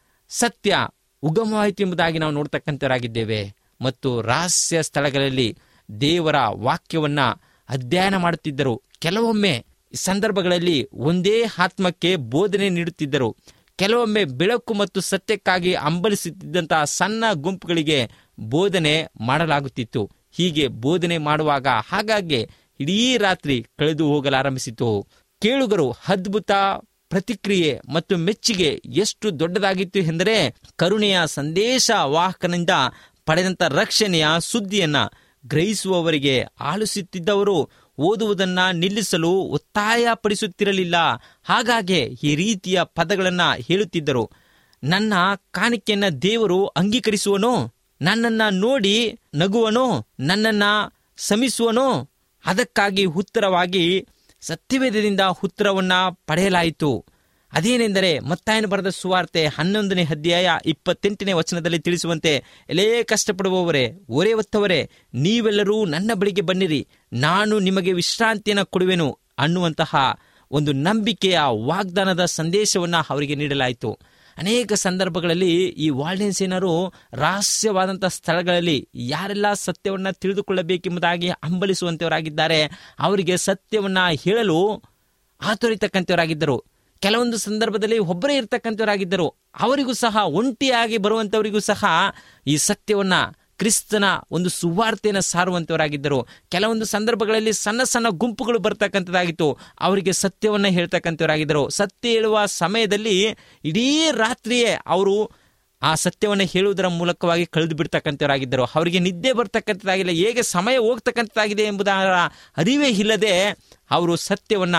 ಸತ್ಯ ಉಗಮವಾಯಿತು ಎಂಬುದಾಗಿ ನಾವು ನೋಡ್ತಕ್ಕಂಥವರಾಗಿದ್ದೇವೆ ಮತ್ತು ರಹಸ್ಯ ಸ್ಥಳಗಳಲ್ಲಿ ದೇವರ ವಾಕ್ಯವನ್ನ ಅಧ್ಯಯನ ಮಾಡುತ್ತಿದ್ದರು ಕೆಲವೊಮ್ಮೆ ಸಂದರ್ಭಗಳಲ್ಲಿ ಒಂದೇ ಆತ್ಮಕ್ಕೆ ಬೋಧನೆ ನೀಡುತ್ತಿದ್ದರು ಕೆಲವೊಮ್ಮೆ ಬೆಳಕು ಮತ್ತು ಸತ್ಯಕ್ಕಾಗಿ ಹಂಬಲಿಸುತ್ತಿದ್ದಂತಹ ಸಣ್ಣ ಗುಂಪುಗಳಿಗೆ ಬೋಧನೆ ಮಾಡಲಾಗುತ್ತಿತ್ತು ಹೀಗೆ ಬೋಧನೆ ಮಾಡುವಾಗ ಹಾಗಾಗಿ ಇಡೀ ರಾತ್ರಿ ಕಳೆದು ಹೋಗಲಾರಂಭಿಸಿತು ಕೇಳುಗರು ಅದ್ಭುತ ಪ್ರತಿಕ್ರಿಯೆ ಮತ್ತು ಮೆಚ್ಚುಗೆ ಎಷ್ಟು ದೊಡ್ಡದಾಗಿತ್ತು ಎಂದರೆ ಕರುಣೆಯ ಸಂದೇಶ ವಾಹಕನಿಂದ ಪಡೆದಂತ ರಕ್ಷಣೆಯ ಸುದ್ದಿಯನ್ನ ಗ್ರಹಿಸುವವರಿಗೆ ಆಲಿಸುತ್ತಿದ್ದವರು ಓದುವುದನ್ನ ನಿಲ್ಲಿಸಲು ಒತ್ತಾಯ ಪಡಿಸುತ್ತಿರಲಿಲ್ಲ ಹಾಗಾಗಿ ಈ ರೀತಿಯ ಪದಗಳನ್ನ ಹೇಳುತ್ತಿದ್ದರು ನನ್ನ ಕಾಣಿಕೆಯನ್ನ ದೇವರು ಅಂಗೀಕರಿಸುವನೋ ನನ್ನನ್ನ ನೋಡಿ ನಗುವನೋ ನನ್ನನ್ನ ಶಮಿಸುವನೋ ಅದಕ್ಕಾಗಿ ಉತ್ತರವಾಗಿ ಸತ್ಯವೇದದಿಂದ ಉತ್ತರವನ್ನ ಪಡೆಯಲಾಯಿತು ಅದೇನೆಂದರೆ ಮತ್ತಾಯನ ಬರೆದ ಸುವಾರ್ತೆ ಹನ್ನೊಂದನೇ ಅಧ್ಯಾಯ ಇಪ್ಪತ್ತೆಂಟನೇ ವಚನದಲ್ಲಿ ತಿಳಿಸುವಂತೆ ಎಲೇ ಕಷ್ಟಪಡುವವರೇ ಒರೆ ಹೊತ್ತವರೇ ನೀವೆಲ್ಲರೂ ನನ್ನ ಬಳಿಗೆ ಬನ್ನಿರಿ ನಾನು ನಿಮಗೆ ವಿಶ್ರಾಂತಿಯನ್ನು ಕೊಡುವೆನು ಅನ್ನುವಂತಹ ಒಂದು ನಂಬಿಕೆಯ ವಾಗ್ದಾನದ ಸಂದೇಶವನ್ನು ಅವರಿಗೆ ನೀಡಲಾಯಿತು ಅನೇಕ ಸಂದರ್ಭಗಳಲ್ಲಿ ಈ ವಾಲ್ಡೆನ್ಸಿನರು ರಹಸ್ಯವಾದಂಥ ಸ್ಥಳಗಳಲ್ಲಿ ಯಾರೆಲ್ಲ ಸತ್ಯವನ್ನು ತಿಳಿದುಕೊಳ್ಳಬೇಕೆಂಬುದಾಗಿ ಹಂಬಲಿಸುವಂಥವರಾಗಿದ್ದಾರೆ ಅವರಿಗೆ ಸತ್ಯವನ್ನು ಹೇಳಲು ಆತುರಿತಕ್ಕಂಥವರಾಗಿದ್ದರು ಕೆಲವೊಂದು ಸಂದರ್ಭದಲ್ಲಿ ಒಬ್ಬರೇ ಇರ್ತಕ್ಕಂಥವರಾಗಿದ್ದರು ಅವರಿಗೂ ಸಹ ಒಂಟಿಯಾಗಿ ಬರುವಂಥವರಿಗೂ ಸಹ ಈ ಸತ್ಯವನ್ನ ಕ್ರಿಸ್ತನ ಒಂದು ಸುವಾರ್ತೆಯನ್ನು ಸಾರುವಂಥವರಾಗಿದ್ದರು ಕೆಲವೊಂದು ಸಂದರ್ಭಗಳಲ್ಲಿ ಸಣ್ಣ ಸಣ್ಣ ಗುಂಪುಗಳು ಬರ್ತಕ್ಕಂಥದ್ದಾಗಿತ್ತು ಅವರಿಗೆ ಸತ್ಯವನ್ನು ಹೇಳ್ತಕ್ಕಂಥವರಾಗಿದ್ದರು ಸತ್ಯ ಹೇಳುವ ಸಮಯದಲ್ಲಿ ಇಡೀ ರಾತ್ರಿಯೇ ಅವರು ಆ ಸತ್ಯವನ್ನು ಹೇಳುವುದರ ಮೂಲಕವಾಗಿ ಕಳೆದು ಬಿಡ್ತಕ್ಕಂಥವರಾಗಿದ್ದರು ಅವರಿಗೆ ನಿದ್ದೆ ಬರ್ತಕ್ಕಂಥದ್ದಾಗಿಲ್ಲ ಹೇಗೆ ಸಮಯ ಹೋಗ್ತಕ್ಕಂಥದ್ದಾಗಿದೆ ಎಂಬುದರ ಅರಿವೇ ಇಲ್ಲದೆ ಅವರು ಸತ್ಯವನ್ನ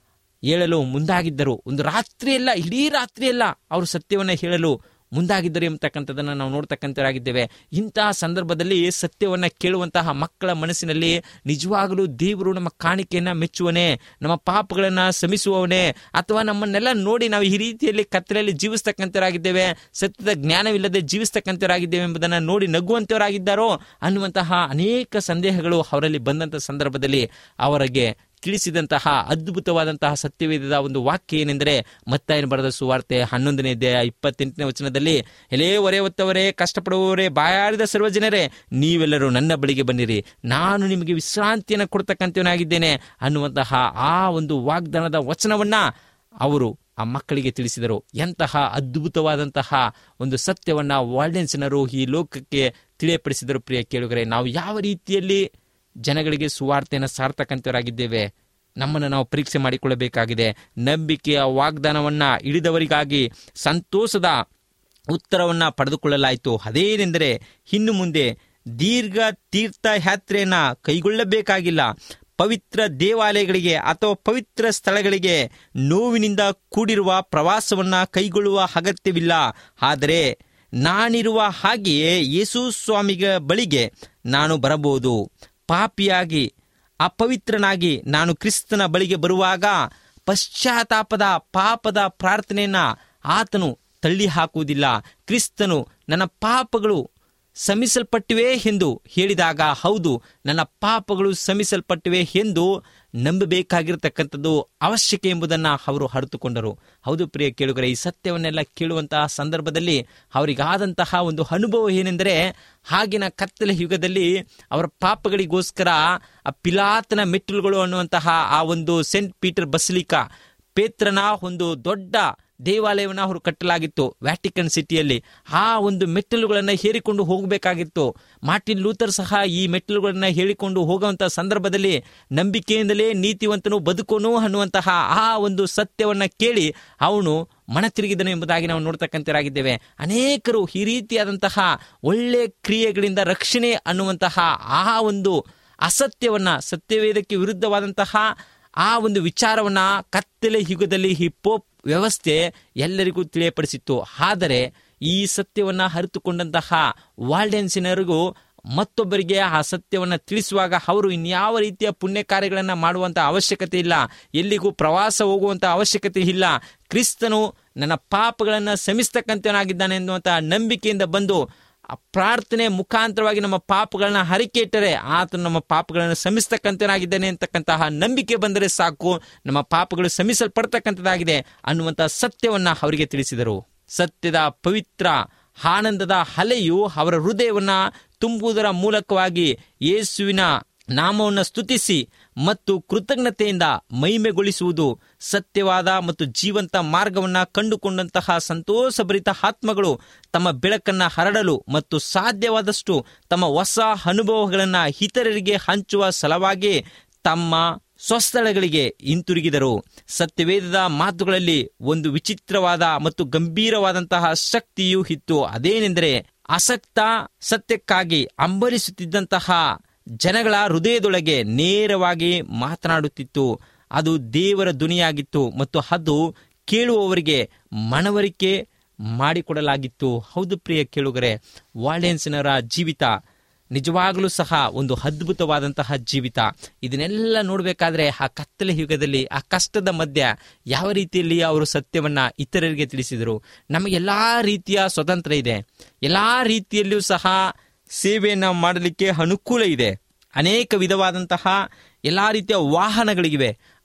ಹೇಳಲು ಮುಂದಾಗಿದ್ದರು ಒಂದು ರಾತ್ರಿಯೆಲ್ಲ ಇಡೀ ರಾತ್ರಿಯೆಲ್ಲ ಅವರು ಸತ್ಯವನ್ನು ಹೇಳಲು ಮುಂದಾಗಿದ್ದರು ಎಂಬತಕ್ಕಂಥದ್ದನ್ನು ನಾವು ನೋಡ್ತಕ್ಕಂಥವರಾಗಿದ್ದೇವೆ ಇಂತಹ ಸಂದರ್ಭದಲ್ಲಿ ಸತ್ಯವನ್ನು ಕೇಳುವಂತಹ ಮಕ್ಕಳ ಮನಸ್ಸಿನಲ್ಲಿ ನಿಜವಾಗಲೂ ದೇವರು ನಮ್ಮ ಕಾಣಿಕೆಯನ್ನು ಮೆಚ್ಚುವನೇ ನಮ್ಮ ಪಾಪಗಳನ್ನು ಶ್ರಮಿಸುವವನೇ ಅಥವಾ ನಮ್ಮನ್ನೆಲ್ಲ ನೋಡಿ ನಾವು ಈ ರೀತಿಯಲ್ಲಿ ಕತ್ತಲೆಯಲ್ಲಿ ಜೀವಿಸ್ತಕ್ಕಂಥವರಾಗಿದ್ದೇವೆ ಸತ್ಯದ ಜ್ಞಾನವಿಲ್ಲದೆ ಜೀವಿಸ್ತಕ್ಕಂಥವರಾಗಿದ್ದೇವೆ ಎಂಬುದನ್ನು ನೋಡಿ ನಗುವಂಥವರಾಗಿದ್ದಾರೋ ಅನ್ನುವಂತಹ ಅನೇಕ ಸಂದೇಹಗಳು ಅವರಲ್ಲಿ ಬಂದಂಥ ಸಂದರ್ಭದಲ್ಲಿ ಅವರಿಗೆ ತಿಳಿಸಿದಂತಹ ಅದ್ಭುತವಾದಂತಹ ಸತ್ಯವೇದದ ಒಂದು ವಾಕ್ಯ ಏನೆಂದರೆ ಮತ್ತಾಯನ ಬರೆದ ಸುವಾರ್ತೆ ಹನ್ನೊಂದನೇ ಅಧ್ಯಾಯ ಇಪ್ಪತ್ತೆಂಟನೇ ವಚನದಲ್ಲಿ ಎಲೇ ಹೊರೆ ಹೊತ್ತವರೇ ಕಷ್ಟಪಡುವವರೇ ಬಾಯಾರಿದ ಸರ್ವಜನರೇ ನೀವೆಲ್ಲರೂ ನನ್ನ ಬಳಿಗೆ ಬನ್ನಿರಿ ನಾನು ನಿಮಗೆ ವಿಶ್ರಾಂತಿಯನ್ನು ಕೊಡ್ತಕ್ಕಂಥವನಾಗಿದ್ದೇನೆ ಅನ್ನುವಂತಹ ಆ ಒಂದು ವಾಗ್ದಾನದ ವಚನವನ್ನ ಅವರು ಆ ಮಕ್ಕಳಿಗೆ ತಿಳಿಸಿದರು ಎಂತಹ ಅದ್ಭುತವಾದಂತಹ ಒಂದು ಸತ್ಯವನ್ನ ವಾಲ್ಡೆನ್ಸಿನರು ಈ ಲೋಕಕ್ಕೆ ತಿಳಿಯಪಡಿಸಿದರು ಪ್ರಿಯ ಕೇಳುಗರೆ ನಾವು ಯಾವ ರೀತಿಯಲ್ಲಿ ಜನಗಳಿಗೆ ಸುವಾರ್ತೆಯನ್ನು ಸಾರ್ತಕ್ಕಂಥವರಾಗಿದ್ದೇವೆ ನಮ್ಮನ್ನು ನಾವು ಪರೀಕ್ಷೆ ಮಾಡಿಕೊಳ್ಳಬೇಕಾಗಿದೆ ನಂಬಿಕೆಯ ವಾಗ್ದಾನವನ್ನ ಹಿಡಿದವರಿಗಾಗಿ ಸಂತೋಷದ ಉತ್ತರವನ್ನ ಪಡೆದುಕೊಳ್ಳಲಾಯಿತು ಅದೇನೆಂದರೆ ಇನ್ನು ಮುಂದೆ ದೀರ್ಘ ತೀರ್ಥಯಾತ್ರೆಯನ್ನ ಕೈಗೊಳ್ಳಬೇಕಾಗಿಲ್ಲ ಪವಿತ್ರ ದೇವಾಲಯಗಳಿಗೆ ಅಥವಾ ಪವಿತ್ರ ಸ್ಥಳಗಳಿಗೆ ನೋವಿನಿಂದ ಕೂಡಿರುವ ಪ್ರವಾಸವನ್ನ ಕೈಗೊಳ್ಳುವ ಅಗತ್ಯವಿಲ್ಲ ಆದರೆ ನಾನಿರುವ ಹಾಗೆಯೇ ಯೇಸು ಸ್ವಾಮಿಗ ಬಳಿಗೆ ನಾನು ಬರಬಹುದು ಪಾಪಿಯಾಗಿ ಅಪವಿತ್ರನಾಗಿ ನಾನು ಕ್ರಿಸ್ತನ ಬಳಿಗೆ ಬರುವಾಗ ಪಶ್ಚಾತ್ತಾಪದ ಪಾಪದ ಪ್ರಾರ್ಥನೆಯನ್ನ ಆತನು ತಳ್ಳಿ ಹಾಕುವುದಿಲ್ಲ ಕ್ರಿಸ್ತನು ನನ್ನ ಪಾಪಗಳು ಶಮಿಸಲ್ಪಟ್ಟಿವೆ ಎಂದು ಹೇಳಿದಾಗ ಹೌದು ನನ್ನ ಪಾಪಗಳು ಶಮಿಸಲ್ಪಟ್ಟಿವೆ ಎಂದು ನಂಬಬೇಕಾಗಿರತಕ್ಕಂಥದ್ದು ಅವಶ್ಯಕ ಎಂಬುದನ್ನು ಅವರು ಅರಿತುಕೊಂಡರು ಹೌದು ಪ್ರಿಯ ಕೇಳುಗರೆ ಈ ಸತ್ಯವನ್ನೆಲ್ಲ ಕೇಳುವಂತಹ ಸಂದರ್ಭದಲ್ಲಿ ಅವರಿಗಾದಂತಹ ಒಂದು ಅನುಭವ ಏನೆಂದರೆ ಆಗಿನ ಕತ್ತಲೆ ಯುಗದಲ್ಲಿ ಅವರ ಪಾಪಗಳಿಗೋಸ್ಕರ ಆ ಪಿಲಾತನ ಮೆಟ್ಟಿಲುಗಳು ಅನ್ನುವಂತಹ ಆ ಒಂದು ಸೆಂಟ್ ಪೀಟರ್ ಬಸಲಿಕಾ ಪೇತ್ರನ ಒಂದು ದೊಡ್ಡ ದೇವಾಲಯವನ್ನು ಅವರು ಕಟ್ಟಲಾಗಿತ್ತು ವ್ಯಾಟಿಕನ್ ಸಿಟಿಯಲ್ಲಿ ಆ ಒಂದು ಮೆಟ್ಟಿಲುಗಳನ್ನು ಹೇರಿಕೊಂಡು ಹೋಗಬೇಕಾಗಿತ್ತು ಮಾರ್ಟಿನ್ ಲೂಥರ್ ಸಹ ಈ ಮೆಟ್ಟಿಲುಗಳನ್ನು ಹೇಳಿಕೊಂಡು ಹೋಗುವಂಥ ಸಂದರ್ಭದಲ್ಲಿ ನಂಬಿಕೆಯಿಂದಲೇ ನೀತಿವಂತನು ಬದುಕೋನು ಅನ್ನುವಂತಹ ಆ ಒಂದು ಸತ್ಯವನ್ನ ಕೇಳಿ ಅವನು ಮನ ತಿರುಗಿದನು ಎಂಬುದಾಗಿ ನಾವು ನೋಡ್ತಕ್ಕಂಥರಾಗಿದ್ದೇವೆ ಅನೇಕರು ಈ ರೀತಿಯಾದಂತಹ ಒಳ್ಳೆ ಕ್ರಿಯೆಗಳಿಂದ ರಕ್ಷಣೆ ಅನ್ನುವಂತಹ ಆ ಒಂದು ಅಸತ್ಯವನ್ನ ಸತ್ಯವೇದಕ್ಕೆ ವಿರುದ್ಧವಾದಂತಹ ಆ ಒಂದು ವಿಚಾರವನ್ನ ಕತ್ತಲೆ ಯುಗದಲ್ಲಿ ಈ ಪೋಪ್ ವ್ಯವಸ್ಥೆ ಎಲ್ಲರಿಗೂ ತಿಳಿಯಪಡಿಸಿತ್ತು ಆದರೆ ಈ ಸತ್ಯವನ್ನ ಅರಿತುಕೊಂಡಂತಹ ವಾಲ್ಡೆನ್ಸಿನರಿಗೂ ಮತ್ತೊಬ್ಬರಿಗೆ ಆ ಸತ್ಯವನ್ನು ತಿಳಿಸುವಾಗ ಅವರು ಇನ್ಯಾವ ರೀತಿಯ ಪುಣ್ಯ ಕಾರ್ಯಗಳನ್ನು ಮಾಡುವಂಥ ಅವಶ್ಯಕತೆ ಇಲ್ಲ ಎಲ್ಲಿಗೂ ಪ್ರವಾಸ ಹೋಗುವಂಥ ಅವಶ್ಯಕತೆ ಇಲ್ಲ ಕ್ರಿಸ್ತನು ನನ್ನ ಪಾಪಗಳನ್ನು ಶಮಿಸ್ತಕ್ಕಂಥವನಾಗಿದ್ದಾನೆ ಎನ್ನುವಂಥ ನಂಬಿಕೆಯಿಂದ ಬಂದು ಆ ಪ್ರಾರ್ಥನೆ ಮುಖಾಂತರವಾಗಿ ನಮ್ಮ ಪಾಪಗಳನ್ನ ಹರಿಕೆ ಇಟ್ಟರೆ ಆತನು ನಮ್ಮ ಪಾಪಗಳನ್ನು ಶಮಿಸ್ತಕ್ಕಂಥನಾಗಿದ್ದಾನೆ ಅಂತಕ್ಕಂತಹ ನಂಬಿಕೆ ಬಂದರೆ ಸಾಕು ನಮ್ಮ ಪಾಪಗಳು ಶಮಿಸಲ್ಪಡ್ತಕ್ಕಂಥದ್ದಾಗಿದೆ ಅನ್ನುವಂಥ ಸತ್ಯವನ್ನ ಅವರಿಗೆ ತಿಳಿಸಿದರು ಸತ್ಯದ ಪವಿತ್ರ ಆನಂದದ ಅಲೆಯು ಅವರ ಹೃದಯವನ್ನ ತುಂಬುವುದರ ಮೂಲಕವಾಗಿ ಯೇಸುವಿನ ನಾಮವನ್ನು ಸ್ತುತಿಸಿ ಮತ್ತು ಕೃತಜ್ಞತೆಯಿಂದ ಮಹಿಮೆಗೊಳಿಸುವುದು ಸತ್ಯವಾದ ಮತ್ತು ಜೀವಂತ ಮಾರ್ಗವನ್ನ ಕಂಡುಕೊಂಡಂತಹ ಸಂತೋಷಭರಿತ ಆತ್ಮಗಳು ತಮ್ಮ ಬೆಳಕನ್ನ ಹರಡಲು ಮತ್ತು ಸಾಧ್ಯವಾದಷ್ಟು ತಮ್ಮ ಹೊಸ ಅನುಭವಗಳನ್ನ ಇತರರಿಗೆ ಹಂಚುವ ಸಲುವಾಗಿ ತಮ್ಮ ಸ್ವಸ್ಥಳಗಳಿಗೆ ಹಿಂತಿರುಗಿದರು ಸತ್ಯವೇದದ ಮಾತುಗಳಲ್ಲಿ ಒಂದು ವಿಚಿತ್ರವಾದ ಮತ್ತು ಗಂಭೀರವಾದಂತಹ ಶಕ್ತಿಯೂ ಇತ್ತು ಅದೇನೆಂದರೆ ಅಸಕ್ತ ಸತ್ಯಕ್ಕಾಗಿ ಅಂಬಲಿಸುತ್ತಿದ್ದಂತಹ ಜನಗಳ ಹೃದಯದೊಳಗೆ ನೇರವಾಗಿ ಮಾತನಾಡುತ್ತಿತ್ತು ಅದು ದೇವರ ಧ್ವನಿಯಾಗಿತ್ತು ಮತ್ತು ಅದು ಕೇಳುವವರಿಗೆ ಮನವರಿಕೆ ಮಾಡಿಕೊಡಲಾಗಿತ್ತು ಹೌದು ಪ್ರಿಯ ಕೇಳುಗರೆ ವಾಲ್ಡೆನ್ಸಿನರ ಜೀವಿತ ನಿಜವಾಗಲೂ ಸಹ ಒಂದು ಅದ್ಭುತವಾದಂತಹ ಜೀವಿತ ಇದನ್ನೆಲ್ಲ ನೋಡಬೇಕಾದ್ರೆ ಆ ಕತ್ತಲೆ ಯುಗದಲ್ಲಿ ಆ ಕಷ್ಟದ ಮಧ್ಯ ಯಾವ ರೀತಿಯಲ್ಲಿ ಅವರು ಸತ್ಯವನ್ನ ಇತರರಿಗೆ ತಿಳಿಸಿದರು ನಮಗೆಲ್ಲಾ ರೀತಿಯ ಸ್ವತಂತ್ರ ಇದೆ ಎಲ್ಲಾ ರೀತಿಯಲ್ಲಿಯೂ ಸಹ ಸೇವೆಯನ್ನ ಮಾಡಲಿಕ್ಕೆ ಅನುಕೂಲ ಇದೆ ಅನೇಕ ವಿಧವಾದಂತಹ ಎಲ್ಲಾ ರೀತಿಯ ವಾಹನಗಳಿವೆ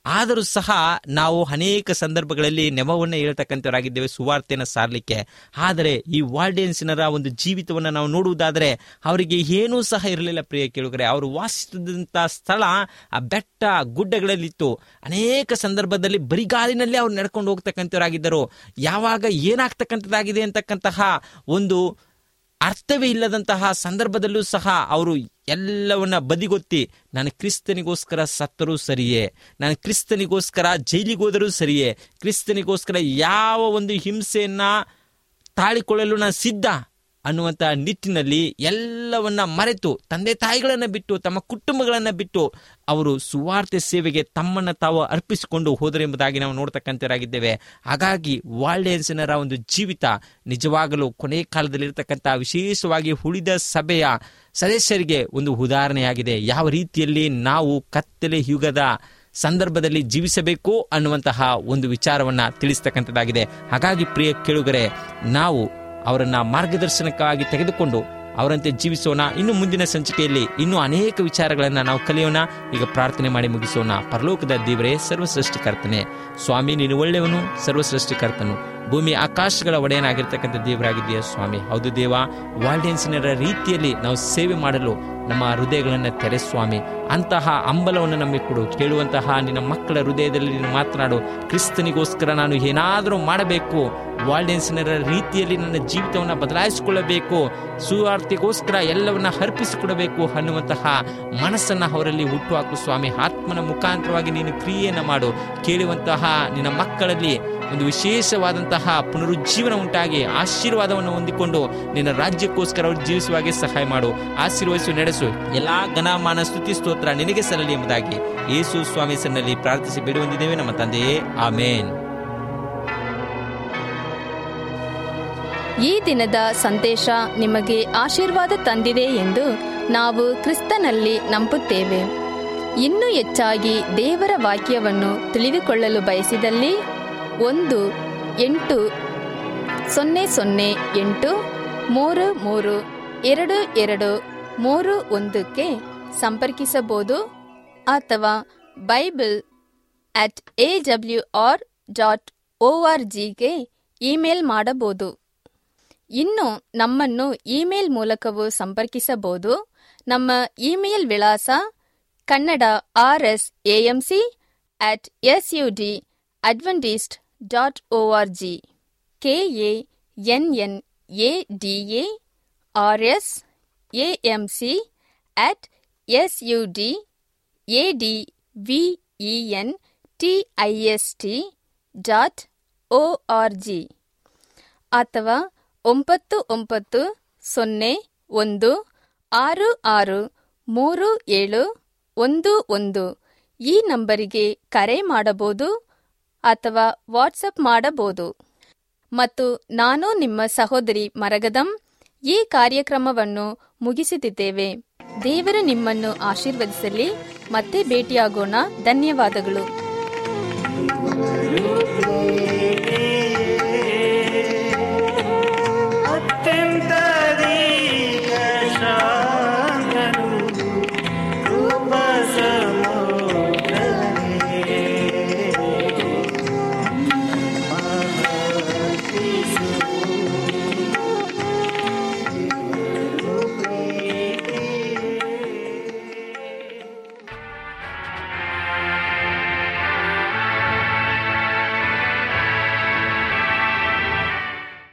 ಆದರೂ ಸಹ ನಾವು ಅನೇಕ ಸಂದರ್ಭಗಳಲ್ಲಿ ನೆವವನ್ನು ಹೇಳ್ತಕ್ಕಂಥವರಾಗಿದ್ದೇವೆ ಸುವಾರ್ತೆಯನ್ನು ಸಾರಲಿಕ್ಕೆ ಆದರೆ ಈ ವಾಲ್ಡೇನ್ಸಿನರ ಒಂದು ಜೀವಿತವನ್ನು ನಾವು ನೋಡುವುದಾದರೆ ಅವರಿಗೆ ಏನೂ ಸಹ ಇರಲಿಲ್ಲ ಪ್ರಿಯ ಕೇಳುಗರೆ ಅವರು ವಾಸಿಸಿದಂಥ ಸ್ಥಳ ಆ ಬೆಟ್ಟ ಗುಡ್ಡಗಳಲ್ಲಿತ್ತು ಅನೇಕ ಸಂದರ್ಭದಲ್ಲಿ ಬರಿಗಾಲಿನಲ್ಲಿ ಅವ್ರು ನಡ್ಕೊಂಡು ಹೋಗ್ತಕ್ಕಂಥವರಾಗಿದ್ದರು ಯಾವಾಗ ಏನಾಗ್ತಕ್ಕಂಥದ್ದಾಗಿದೆ ಅಂತಕ್ಕಂತಹ ಒಂದು ಅರ್ಥವೇ ಇಲ್ಲದಂತಹ ಸಂದರ್ಭದಲ್ಲೂ ಸಹ ಅವರು ಎಲ್ಲವನ್ನ ಬದಿಗೊತ್ತಿ ನಾನು ಕ್ರಿಸ್ತನಿಗೋಸ್ಕರ ಸತ್ತರೂ ಸರಿಯೇ ನಾನು ಕ್ರಿಸ್ತನಿಗೋಸ್ಕರ ಜೈಲಿಗೆ ಹೋದರೂ ಸರಿಯೇ ಕ್ರಿಸ್ತನಿಗೋಸ್ಕರ ಯಾವ ಒಂದು ಹಿಂಸೆಯನ್ನ ತಾಳಿಕೊಳ್ಳಲು ನಾನು ಸಿದ್ಧ ಅನ್ನುವಂಥ ನಿಟ್ಟಿನಲ್ಲಿ ಎಲ್ಲವನ್ನ ಮರೆತು ತಂದೆ ತಾಯಿಗಳನ್ನು ಬಿಟ್ಟು ತಮ್ಮ ಕುಟುಂಬಗಳನ್ನು ಬಿಟ್ಟು ಅವರು ಸುವಾರ್ತೆ ಸೇವೆಗೆ ತಮ್ಮನ್ನು ತಾವು ಅರ್ಪಿಸಿಕೊಂಡು ಹೋದರು ಎಂಬುದಾಗಿ ನಾವು ನೋಡ್ತಕ್ಕಂಥವರಾಗಿದ್ದೇವೆ ಹಾಗಾಗಿ ವಾಲ್ಡೇನ್ಸಿನರ ಒಂದು ಜೀವಿತ ನಿಜವಾಗಲೂ ಕೊನೆ ಕಾಲದಲ್ಲಿರ್ತಕ್ಕಂಥ ವಿಶೇಷವಾಗಿ ಉಳಿದ ಸಭೆಯ ಸದಸ್ಯರಿಗೆ ಒಂದು ಉದಾಹರಣೆಯಾಗಿದೆ ಯಾವ ರೀತಿಯಲ್ಲಿ ನಾವು ಕತ್ತಲೆ ಯುಗದ ಸಂದರ್ಭದಲ್ಲಿ ಜೀವಿಸಬೇಕು ಅನ್ನುವಂತಹ ಒಂದು ವಿಚಾರವನ್ನ ತಿಳಿಸ್ತಕ್ಕಂಥದ್ದಾಗಿದೆ ಹಾಗಾಗಿ ಪ್ರಿಯ ಕೇಳುಗರೆ ನಾವು ಅವರನ್ನ ಮಾರ್ಗದರ್ಶನಕ್ಕಾಗಿ ತೆಗೆದುಕೊಂಡು ಅವರಂತೆ ಜೀವಿಸೋಣ ಇನ್ನು ಮುಂದಿನ ಸಂಚಿಕೆಯಲ್ಲಿ ಇನ್ನೂ ಅನೇಕ ವಿಚಾರಗಳನ್ನು ನಾವು ಕಲಿಯೋಣ ಈಗ ಪ್ರಾರ್ಥನೆ ಮಾಡಿ ಮುಗಿಸೋಣ ಪರಲೋಕದ ದೇವರೇ ಸರ್ವಸೃಷ್ಟಿಕರ್ತನೆ ಸ್ವಾಮಿ ನೀನು ಒಳ್ಳೆಯವನು ಸರ್ವಸೃಷ್ಟಿಕರ್ತನು ಭೂಮಿ ಆಕಾಶಗಳ ಒಡೆಯನಾಗಿರ್ತಕ್ಕಂಥ ದೇವರಾಗಿದೆಯಾ ಸ್ವಾಮಿ ಹೌದು ದೇವ ವಾಲ್ಡೇನ್ಸಿನರ ರೀತಿಯಲ್ಲಿ ನಾವು ಸೇವೆ ಮಾಡಲು ನಮ್ಮ ಹೃದಯಗಳನ್ನು ತೆರೆ ಸ್ವಾಮಿ ಅಂತಹ ಅಂಬಲವನ್ನು ನಮಗೆ ಕೊಡು ಕೇಳುವಂತಹ ನಿನ್ನ ಮಕ್ಕಳ ಹೃದಯದಲ್ಲಿ ನೀನು ಮಾತನಾಡು ಕ್ರಿಸ್ತನಿಗೋಸ್ಕರ ನಾನು ಏನಾದರೂ ಮಾಡಬೇಕು ವಾಲ್ಡೇನ್ಸಿನರ ರೀತಿಯಲ್ಲಿ ನನ್ನ ಜೀವಿತವನ್ನು ಬದಲಾಯಿಸಿಕೊಳ್ಳಬೇಕು ಸುವಾರ್ತೆಗೋಸ್ಕರ ಎಲ್ಲವನ್ನ ಅರ್ಪಿಸಿಕೊಡಬೇಕು ಅನ್ನುವಂತಹ ಮನಸ್ಸನ್ನ ಅವರಲ್ಲಿ ಹುಟ್ಟುಹಾಕು ಸ್ವಾಮಿ ಆತ್ಮನ ಮುಖಾಂತರವಾಗಿ ನೀನು ಕ್ರಿಯೆಯನ್ನು ಮಾಡು ಕೇಳುವಂತಹ ನಿನ್ನ ಮಕ್ಕಳಲ್ಲಿ ಒಂದು ವಿಶೇಷವಾದಂತಹ ಪುನರುಜ್ಜೀವನ ಉಂಟಾಗಿ ಆಶೀರ್ವಾದವನ್ನು ಹೊಂದಿಕೊಂಡು ನಿನ್ನ ರಾಜ್ಯಕ್ಕೋಸ್ಕರ ಅವರು ಜೀವಿಸುವಾಗೆ ಸಹಾಯ ಮಾಡು ಆಶೀರ್ವಹಿಸು ನಡೆಸು ಎಲ್ಲಾ ಘನಮಾನ ಸ್ತುತಿ ಸ್ತೋತ್ರ ನಿನಗೆ ಸಲ್ಲಲಿ ಎಂಬುದಾಗಿ ಯೇಸು ಸ್ವಾಮಿ ಹೆಸರಿನಲ್ಲಿ ಪ್ರಾರ್ಥಿಸಿ ಬೇಡಿ ಹೊಂದಿದ್ದೇವೆ ನಮ್ಮ ತಂದೆಯೇ ಆಮೇನ್ ಈ ದಿನದ ಸಂದೇಶ ನಿಮಗೆ ಆಶೀರ್ವಾದ ತಂದಿದೆ ಎಂದು ನಾವು ಕ್ರಿಸ್ತನಲ್ಲಿ ನಂಬುತ್ತೇವೆ ಇನ್ನೂ ಹೆಚ್ಚಾಗಿ ದೇವರ ವಾಕ್ಯವನ್ನು ತಿಳಿದುಕೊಳ್ಳಲು ಬಯಸಿದಲ್ಲಿ ಒಂದು ಎಂಟು ಸೊನ್ನೆ ಸೊನ್ನೆ ಎಂಟು ಮೂರು ಮೂರು ಎರಡು ಎರಡು ಮೂರು ಒಂದಕ್ಕೆ ಸಂಪರ್ಕಿಸಬಹುದು ಅಥವಾ bible at A W R dot O R ಜಿಗೆ ಇಮೇಲ್ ಮಾಡಬಹುದು ಇನ್ನು ನಮ್ಮನ್ನು ಇಮೇಲ್ ಮೂಲಕವೂ ಸಂಪರ್ಕಿಸಬಹುದು ನಮ್ಮ ಇಮೇಲ್ ವಿಳಾಸ Kannada R S AMC at S U D adventist dot O R G K A N N A D A R S AM C at S U D A D V E N T I S T dot O R G ಅಥವಾ ಒಂಬತ್ತು ಒಂಬತ್ತು ಸೊನ್ನೆ ಒಂದು ಆರು ಆರು ಮೂರು ಏಳು ಒಂದು ಒಂದು ಈ ನಂಬರಿಗೆ ಕರೆ ಮಾಡಬಹುದು ಅಥವಾ ವಾಟ್ಸಪ್ ಮಾಡಬಹುದು ಮತ್ತು ನಾನು ನಿಮ್ಮ ಸಹೋದರಿ ಮರಗದಂ ಈ ಕಾರ್ಯಕ್ರಮವನ್ನು ಮುಗಿಸುತ್ತಿದ್ದೇವೆ ದೇವರು ನಿಮ್ಮನ್ನು ಆಶೀರ್ವದಿಸಲಿ ಮತ್ತೆ ಭೇಟಿಯಾಗೋಣ ಧನ್ಯವಾದಗಳು